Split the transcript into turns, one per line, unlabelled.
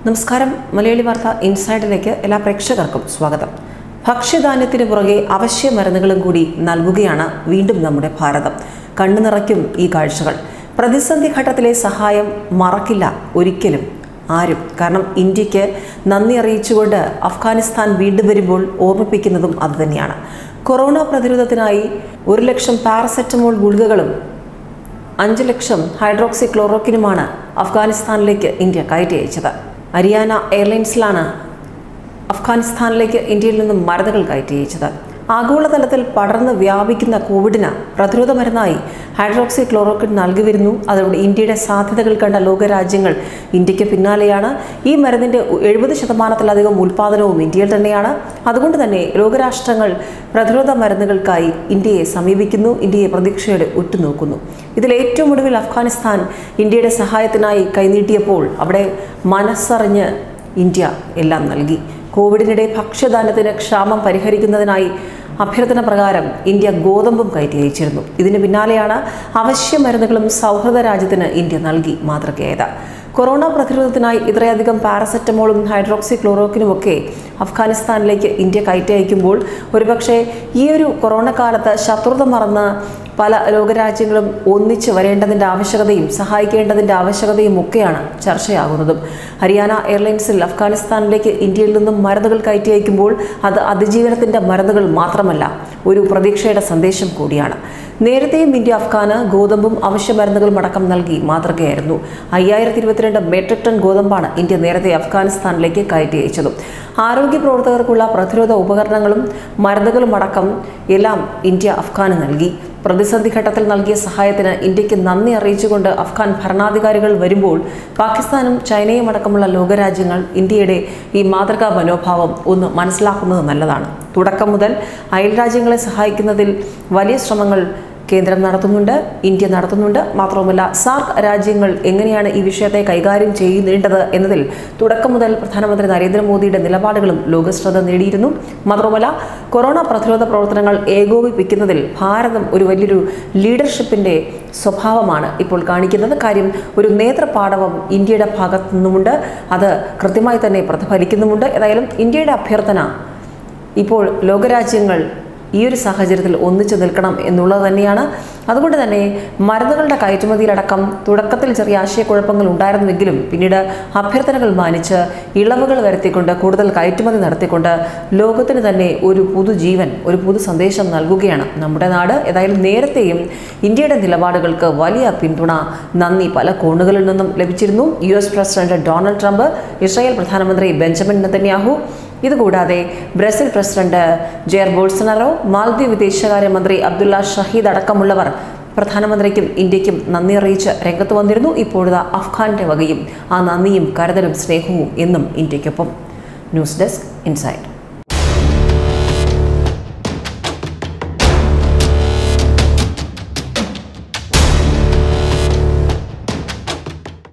നമസ്കാരം മലയാളി വാർത്ത ഇൻസൈഡിലേക്ക് എല്ലാ പ്രേക്ഷകർക്കും സ്വാഗതം ഭക്ഷ്യധാന്യത്തിന് പുറകെ അവശ്യ മരുന്നുകളും കൂടി നൽകുകയാണ് വീണ്ടും നമ്മുടെ ഭാരതം കണ്ണു നിറയ്ക്കും ഈ കാഴ്ചകൾ പ്രതിസന്ധി ഘട്ടത്തിലെ സഹായം മറക്കില്ല ഒരിക്കലും ആരും കാരണം ഇന്ത്യക്ക് നന്ദി അറിയിച്ചുകൊണ്ട് അഫ്ഗാനിസ്ഥാൻ വീണ്ടും വരുമ്പോൾ ഓർമ്മിപ്പിക്കുന്നതും അതുതന്നെയാണ് കൊറോണ പ്രതിരോധത്തിനായി ഒരു ലക്ഷം പാരസെറ്റമോൾ ഗുളികകളും അഞ്ച് ലക്ഷം ഹൈഡ്രോക്സി ക്ലോറോക്കിനുമാണ് അഫ്ഗാനിസ്ഥാനിലേക്ക് ഇന്ത്യ കയറ്റി അയച്ചത് ഹരിയാന എയർലൈൻസിലാണ് അഫ്ഗാനിസ്ഥാനിലേക്ക് ഇന്ത്യയിൽ നിന്നും മരുന്നുകൾ കയറ്റി അയച്ചത് ആഗോളതലത്തിൽ പടർന്ന് വ്യാപിക്കുന്ന കോവിഡിന് പ്രതിരോധ മരുന്നായി ഹൈഡ്രോക്സി ക്ലോറോക്കിൻ നൽകി വരുന്നു അതോടെ ഇന്ത്യയുടെ സാധ്യതകൾ കണ്ട ലോകരാജ്യങ്ങൾ ഇന്ത്യക്ക് പിന്നാലെയാണ് ഈ മരുന്നിന്റെ എഴുപത് ശതമാനത്തിലധികം ഉൽപ്പാദനവും ഇന്ത്യയിൽ തന്നെയാണ് അതുകൊണ്ട് തന്നെ ലോകരാഷ്ട്രങ്ങൾ പ്രതിരോധ മരുന്നുകൾക്കായി ഇന്ത്യയെ സമീപിക്കുന്നു ഇന്ത്യയെ പ്രതീക്ഷയോടെ ഉറ്റുനോക്കുന്നു ഇതിൽ ഏറ്റവും ഒടുവിൽ അഫ്ഗാനിസ്ഥാൻ ഇന്ത്യയുടെ സഹായത്തിനായി കൈനീട്ടിയപ്പോൾ അവിടെ മനസ്സറിഞ്ഞ് ഇന്ത്യ എല്ലാം നൽകി കോവിഡിനിടെ ഭക്ഷ്യധാന്യത്തിന് ക്ഷാമം പരിഹരിക്കുന്നതിനായി അഭ്യർത്ഥന പ്രകാരം ഇന്ത്യ ഗോതമ്പും കയറ്റി അയച്ചിരുന്നു ഇതിന് പിന്നാലെയാണ് അവശ്യ മരുന്നുകളും സൗഹൃദ രാജ്യത്തിന് ഇന്ത്യ നൽകി മാതൃകയായത് കൊറോണ പ്രതിരോധത്തിനായി ഇത്രയധികം പാരസെറ്റമോളും ഹൈഡ്രോക്സി ക്ലോറോക്കിനുമൊക്കെ അഫ്ഗാനിസ്ഥാനിലേക്ക് ഇന്ത്യ കയറ്റി അയക്കുമ്പോൾ ഒരുപക്ഷെ ഈ ഒരു കൊറോണ കാലത്ത് ശത്രുത മറന്ന് പല ലോകരാജ്യങ്ങളും ഒന്നിച്ച് വരേണ്ടതിൻ്റെ ആവശ്യകതയും സഹായിക്കേണ്ടതിൻ്റെ ആവശ്യകതയും ഒക്കെയാണ് ചർച്ചയാകുന്നതും ഹരിയാന എയർലൈൻസിൽ അഫ്ഗാനിസ്ഥാനിലേക്ക് ഇന്ത്യയിൽ നിന്നും മരുന്നുകൾ കയറ്റി അയക്കുമ്പോൾ അത് അതിജീവനത്തിൻ്റെ മരുന്നുകൾ മാത്രമല്ല ഒരു പ്രതീക്ഷയുടെ സന്ദേശം കൂടിയാണ് നേരത്തെയും ഇന്ത്യ അഫ്ഗാന് ഗോതമ്പും അവശ്യ മരുന്നുകളും അടക്കം നൽകി മാതൃകയായിരുന്നു അയ്യായിരത്തി ഇരുപത്തിരണ്ട് മെട്രിക് ടൺ ഗോതമ്പാണ് ഇന്ത്യ നേരത്തെ അഫ്ഗാനിസ്ഥാനിലേക്ക് കയറ്റി അയച്ചതും ആരോഗ്യ പ്രവർത്തകർക്കുള്ള പ്രതിരോധ ഉപകരണങ്ങളും മരുന്നുകളും അടക്കം എല്ലാം ഇന്ത്യ അഫ്ഗാന് നൽകി പ്രതിസന്ധി ഘട്ടത്തിൽ നൽകിയ സഹായത്തിന് ഇന്ത്യക്ക് നന്ദി അറിയിച്ചുകൊണ്ട് അഫ്ഗാൻ ഭരണാധികാരികൾ വരുമ്പോൾ പാകിസ്ഥാനും ചൈനയും അടക്കമുള്ള ലോകരാജ്യങ്ങൾ ഇന്ത്യയുടെ ഈ മാതൃകാ മനോഭാവം ഒന്ന് മനസ്സിലാക്കുന്നത് നല്ലതാണ് തുടക്കം മുതൽ അയൽരാജ്യങ്ങളെ സഹായിക്കുന്നതിൽ വലിയ ശ്രമങ്ങൾ കേന്ദ്രം നടത്തുന്നുണ്ട് ഇന്ത്യ നടത്തുന്നുണ്ട് മാത്രവുമല്ല സാർക്ക് രാജ്യങ്ങൾ എങ്ങനെയാണ് ഈ വിഷയത്തെ കൈകാര്യം ചെയ്യേണ്ടത് എന്നതിൽ തുടക്കം മുതൽ പ്രധാനമന്ത്രി നരേന്ദ്രമോദിയുടെ നിലപാടുകളും ലോകശ്രദ്ധ നേടിയിരുന്നു മാത്രവുമല്ല കൊറോണ പ്രതിരോധ പ്രവർത്തനങ്ങൾ ഏകോപിപ്പിക്കുന്നതിൽ ഭാരതം ഒരു വലിയൊരു ലീഡർഷിപ്പിന്റെ സ്വഭാവമാണ് ഇപ്പോൾ കാണിക്കുന്നത് കാര്യം ഒരു നേതൃപാടവം ഇന്ത്യയുടെ ഭാഗത്തു നിന്നുമുണ്ട് അത് കൃത്യമായി തന്നെ പ്രതിഫലിക്കുന്നുമുണ്ട് ഏതായാലും ഇന്ത്യയുടെ അഭ്യർത്ഥന ഇപ്പോൾ ലോകരാജ്യങ്ങൾ ഈ ഒരു സാഹചര്യത്തിൽ ഒന്നിച്ചു നിൽക്കണം എന്നുള്ളത് തന്നെയാണ് അതുകൊണ്ട് തന്നെ മരുന്നുകളുടെ കയറ്റുമതിയിലടക്കം തുടക്കത്തിൽ ചെറിയ ആശയക്കുഴപ്പങ്ങൾ ഉണ്ടായിരുന്നുവെങ്കിലും പിന്നീട് അഭ്യർത്ഥനകൾ മാനിച്ച് ഇളവുകൾ വരുത്തിക്കൊണ്ട് കൂടുതൽ കയറ്റുമതി നടത്തിക്കൊണ്ട് ലോകത്തിന് തന്നെ ഒരു പുതുജീവൻ ഒരു പുതു സന്ദേശം നൽകുകയാണ് നമ്മുടെ നാട് ഏതായാലും നേരത്തെയും ഇന്ത്യയുടെ നിലപാടുകൾക്ക് വലിയ പിന്തുണ നന്ദി പല കോണുകളിൽ നിന്നും ലഭിച്ചിരുന്നു U S president Donald Trump Israel പ്രധാനമന്ത്രി ബെഞ്ചമിൻ നെതന്യാഹു ഇതുകൂടാതെ Brazil president Jair Bolsonaro Maldives വിദേശകാര്യമന്ത്രി അബ്ദുള്ള ഷഹീദ് അടക്കമുള്ളവർ പ്രധാനമന്ത്രിക്കും ഇന്ത്യക്കും നന്ദി അറിയിച്ച് രംഗത്ത് വന്നിരുന്നു ഇപ്പോഴത്തെ അഫ്ഗാന്റെ വകയും ആ നന്ദിയും കരുതലും സ്നേഹവും എന്നും ഇന്ത്യക്കൊപ്പം ന്യൂസ് ഡെസ്ക് ഇൻസൈഡ്